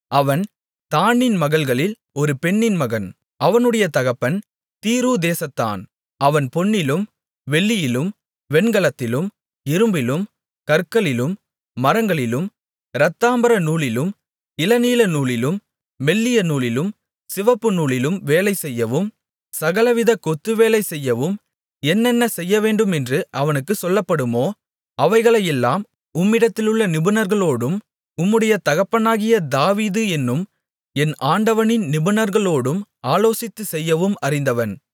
அவன் தாணின் மகள்களில் ஒரு பெண்ணின் மகன் அவனுடைய தகப்பன் தீரு தேசத்தான் அவன் பொன்னிலும் வெள்ளியிலும் வெண்கலத்திலும் இரும்பிலும் கற்களிலும் மரங்களிலும் இரத்தாம்பரநூலிலும் இளநீலநூலிலும் மெல்லிய நூலிலும் சிவப்புநூலிலும் வேலை செய்யவும் சகலவித கொத்துவேலை செய்யவும் என்னென்ன செய்யவேண்டுமென்று அவனுக்குச் சொல்லப்படுமோ அவைகளையெல்லாம் உம்மிடத்திலுள்ள நிபுணர்களோடும் உம்முடைய தகப்பனாகிய தாவீது என்னும் என் ஆண்டவனின் நிபுணர்களோடும் ஆலோசித்துச் செய்யவும் அறிந்தவன்